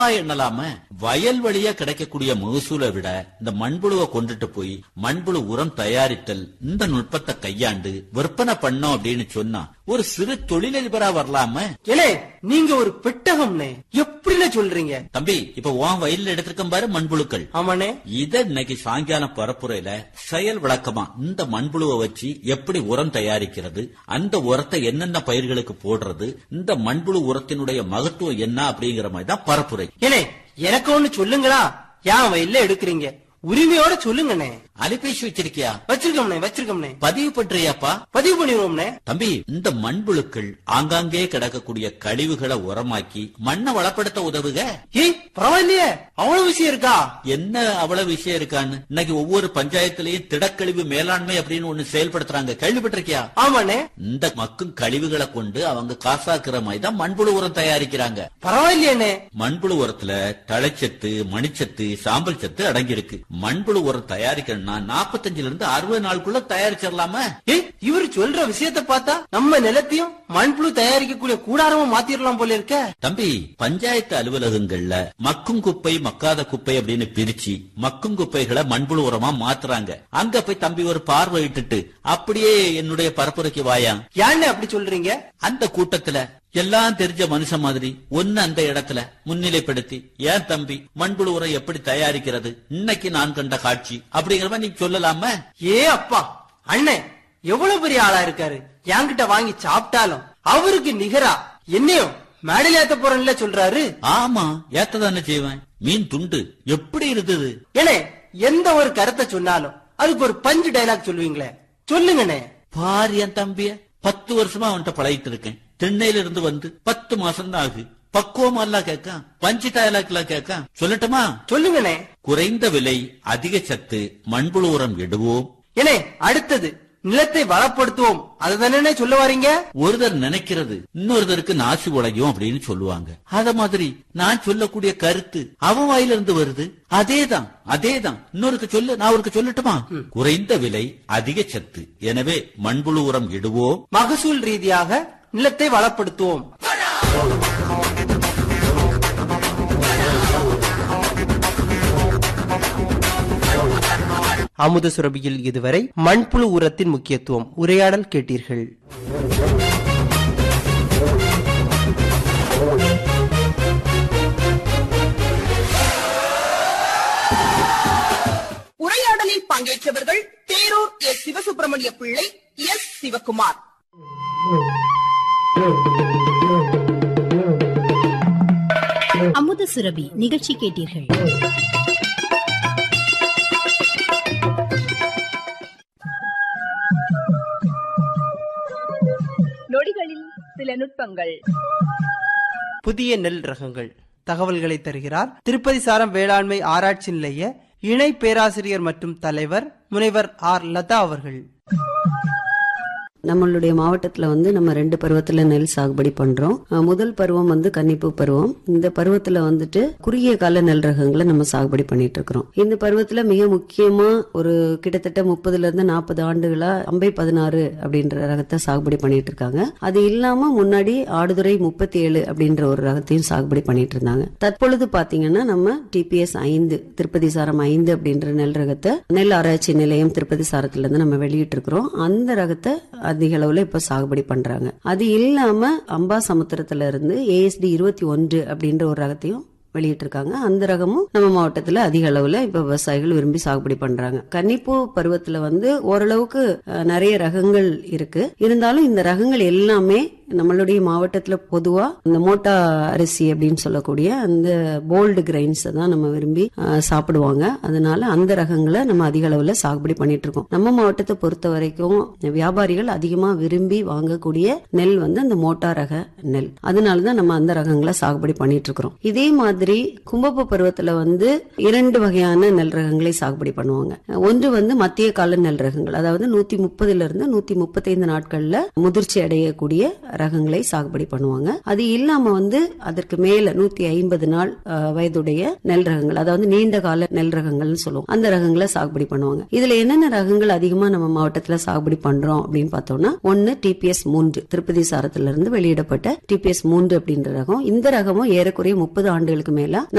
எண்ணலாம வயல் வழியா கிடைக்கக்கூடிய மகசூலை விட இந்த மண்புழுவை கொண்டுட்டு போய் மண்புழு உரம் தயாரித்தல் இந்த நுட்பத்தை கையாண்டு விற்பனை பண்ணோம் அப்படின்னு சொன்னா ஒரு சிறு தொழிலதிபரா வரலாம ஏலே நீங்க ஒரு பெட்டகம்னே எப்படில சொல்றீங்க தம்பி இப்ப உன் வயல்ல எடுத்திருக்கேன் பாரு மண்புழுக்கள் ஆமாண்ணே இத இன்னைக்கு சாயங்காலம் பரப்புரையில செயல் விளக்கமா இந்த மண்புழுவை வச்சு எப்படி உரம் தயாரிக்கிறது அந்த உரத்தை என்னென்ன பயிர்களுக்கு போடுறது இந்த மண்புழு உரத்தினுடைய மகத்துவம் என்ன அப்படிங்கிற மாதிரி தான் பரப்புரை ஏலே எனக்கு ஒண்ணு சொல்லுங்களா ஏன் வயல்ல எடுக்கிறீங்க உரிமையோட சொல்லுங்கண்ணே அலைபேசி வச்சிருக்கியா வச்சிருக்கோம்னே வச்சிருக்கோம்னே பதிவு பண்றியாப்பா பதிவு பண்ணிடுவோம்னே தம்பி இந்த மண்புழுக்கள் ஆங்காங்கே கிடக்கக்கூடிய கழிவுகளை உரமாக்கி மண்ணை வளப்படுத்த உதவுக ஏய் பரவாயில்லையே அவ்வளவு விஷயம் இருக்கா என்ன அவ்வளவு விஷயம் இருக்கான்னு இன்னைக்கு ஒவ்வொரு பஞ்சாயத்துலயும் திடக்கழிவு மேலாண்மை அப்படின்னு ஒண்ணு செயல்படுத்துறாங்க கேள்விப்பட்டிருக்கியா ஆமாண்ணே இந்த மக்கும் கழிவுகளை கொண்டு அவங்க காசாக்குற மாதிரி தான் மண்புழு உரம் தயாரிக்கிறாங்க பரவாயில்லையேண்ணே மண்புழு உரத்துல தழைச்சத்து மணிச்சத்து சாம்பல் சத்து அடங்கியிருக்கு மண்புழு உரம் தயாரிக்கணும்னா நாற்பத்தஞ்சுல இருந்து அறுபது நாளுக்குள்ள தயாரிச்சிடலாமா ஏய் இவரு சொல்ற விஷயத்த பார்த்தா நம்ம நிலத்தையும் மண்புழு தயாரிக்கக்கூடிய கூடாரமா மாத்திரலாம் போல இருக்க தம்பி பஞ்சாயத்து அலுவலகங்கள்ல மக்கும் குப்பை மக்காத குப்பை அப்படின்னு பிரிச்சு மக்கும் குப்பைகளை மண்புழு உரமா மாத்துறாங்க அங்க போய் தம்பி ஒரு பார்வையிட்டுட்டு அப்படியே என்னுடைய பரப்புரைக்கு வாயா ஏன்னு அப்படி சொல்றீங்க அந்த கூட்டத்துல எல்லாம் தெரிஞ்ச மனுஷன் மாதிரி ஒன்னு அந்த இடத்துல முன்னிலைப்படுத்தி ஏன் தம்பி மண்புழு உரம் எப்படி தயாரிக்கிறது இன்னைக்கு நான் கண்ட காட்சி அப்படிங்கிற மாதிரி நீ சொல்லலாமா ஏ அப்பா அண்ணே எவ்வளவு பெரிய ஆளா இருக்காரு என்கிட்ட வாங்கி சாப்பிட்டாலும் அவருக்கு நிகரா என்னையும் மேடையில் ஏத்த போறேன்ல சொல்றாரு ஆமா ஏத்ததானே செய்வேன் மீன் துண்டு எப்படி இருந்தது ஏனே எந்த ஒரு கருத்தை சொன்னாலும் அதுக்கு ஒரு பஞ்சு டைலாக் சொல்லுவீங்களே சொல்லுங்கண்ணே பாரு என் தம்பிய பத்து வருஷமா அவன்கிட்ட பழகிட்டு இருக்கேன் திண்ணையில இருந்து வந்து பத்து மாசம் தான் ஆகு பக்குவமா எல்லாம் கேட்கான் பஞ்சு டயலாக்லாம் கேட்கான் சொல்லட்டுமா சொல்லுங்கண்ணே குறைந்த விலை அதிக சத்து மண்புழு உரம் இடுவோம் ஏனே அடுத்தது நிலத்தை வளப்படுத்துவோம் அதுதானே சொல்ல வாரீங்க ஒருத்தர் நினைக்கிறது இன்னொருத்தருக்கு நாசி உழையும் அப்படின்னு சொல்லுவாங்க அத மாதிரி நான் சொல்லக்கூடிய கருத்து அவன் வாயில இருந்து வருது அதேதான் அதேதான் இன்னொருக்கு சொல்லு நான் ஒருக்கு சொல்லட்டுமா குறைந்த விலை அதிக சத்து எனவே மண்புழு உரம் இடுவோம் மகசூல் ரீதியாக நிலத்தை வளப்படுத்துவோம் அமுத சுரபியில் இதுவரை மண்புழு உரத்தின் முக்கியத்துவம் உரையாடல் கேட்டீர்கள் உரையாடலில் பங்கேற்றவர்கள் தேரூர் எஸ் சிவசுப்பிரமணிய பிள்ளை எஸ் சிவகுமார் அமுத சுரபி நிகழ்ச்சி கேட்டீர்கள் நொடிகளில் சில நுட்பங்கள் புதிய நெல் ரகங்கள் தகவல்களை தருகிறார் திருப்பதி சாரம் வேளாண்மை ஆராய்ச்சி நிலைய இணை பேராசிரியர் மற்றும் தலைவர் முனைவர் ஆர் லதா அவர்கள் நம்மளுடைய மாவட்டத்துல வந்து நம்ம ரெண்டு பருவத்துல நெல் சாகுபடி பண்றோம் அஹ் முதல் பருவம் வந்து கன்னிப்பு பருவம் இந்த பருவத்துல வந்துட்டு குறுகிய கால நெல் ரகங்களை நம்ம சாகுபடி பண்ணிட்டு இருக்கிறோம் இந்த பருவத்துல மிக முக்கியமா ஒரு கிட்டத்தட்ட முப்பதுல இருந்து நாற்பது ஆண்டுகளா அம்பை பதினாறு அப்படின்ற ரகத்தை சாகுபடி பண்ணிட்டு இருக்காங்க அது இல்லாம முன்னாடி ஆடுதுறை முப்பத்தி ஏழு அப்படின்ற ஒரு ரகத்தையும் சாகுபடி பண்ணிட்டு இருந்தாங்க தற்பொழுது பாத்தீங்கன்னா நம்ம டிபிஎஸ் ஐந்து திருப்பதி சாரம் ஐந்து அப்படின்ற நெல் ரகத்தை நெல் ஆராய்ச்சி நிலையம் திருப்பதி சாரத்துல இருந்து நம்ம வெளியிட்டு இருக்கிறோம் அந்த ரகத்தை அதிக அளவுல இப்ப சாகுபடி பண்றாங்க அது இல்லாம அம்பா சமுத்திரத்துல இருந்து ஏஎஸ்டி இருபத்தி ஒன்று அப்படின்ற ஒரு ரகத்தையும் வெளியிட்டிருக்காங்க அந்த ரகமும் நம்ம மாவட்டத்துல அதிக அளவுல இப்ப விவசாயிகள் விரும்பி சாகுபடி பண்றாங்க கன்னிப்பூ பருவத்துல வந்து ஓரளவுக்கு அஹ், நிறைய ரகங்கள் இருக்கு இருந்தாலும் இந்த ரகங்கள் எல்லாமே நம்மளுடைய மாவட்டத்துல பொதுவா இந்த மோட்டா அரிசி அப்படின்னு சொல்லக்கூடிய அந்த போல்டு கிரைன்ஸ் தான் நம்ம விரும்பி அஹ், சாப்பிடுவாங்க அதனால அந்த ரகங்களை நம்ம அதிக அளவுல சாகுபடி பண்ணிட்டு இருக்கோம் நம்ம மாவட்டத்தை பொறுத்த வரைக்கும் வியாபாரிகள் அதிகமா விரும்பி வாங்கக்கூடிய நெல் வந்து அந்த மோட்டா ரக நெல் அதனாலதான் நம்ம அந்த ரகங்களை சாகுபடி பண்ணிட்டு இருக்கிறோம் இதே மாதிரி கும்பப்ப பருவத்துல வந்து இரண்டு வகையான நெல் ரகங்களை சாகுபடி பண்ணுவாங்க ஒன்று வந்து மத்திய கால நெல் ரகங்கள் அதாவது நூத்தி முப்பதுல இருந்து நூத்தி முப்பத்தைந்து நாட்கள்ல முதிர்ச்சி அடையக்கூடிய ரகங்களை சாகுபடி பண்ணுவாங்க அது இல்லாம வந்து அதற்கு மேல நூத்தி ஐம்பது நாள் அஹ், வயதுடைய நெல் ரகங்கள் அதாவது நீண்ட கால நெல் ரகங்கள்னு சொல்லுவோம் அந்த ரகங்களை சாகுபடி பண்ணுவாங்க இதுல என்னென்ன ரகங்கள் அதிகமா நம்ம மாவட்டத்துல சாகுபடி பண்றோம் அப்படின்னு பார்த்தோம்னா ஒன்னு டிபிஎஸ் மூன்று திருப்பதி சாரத்துல இருந்து வெளியிடப்பட்ட டிபிஎஸ் மூன்று அப்படின்ற ரகம் இந்த ரகமும் ஏறக்குறைய முப்பது ஆண்டுகளுக்கு மேல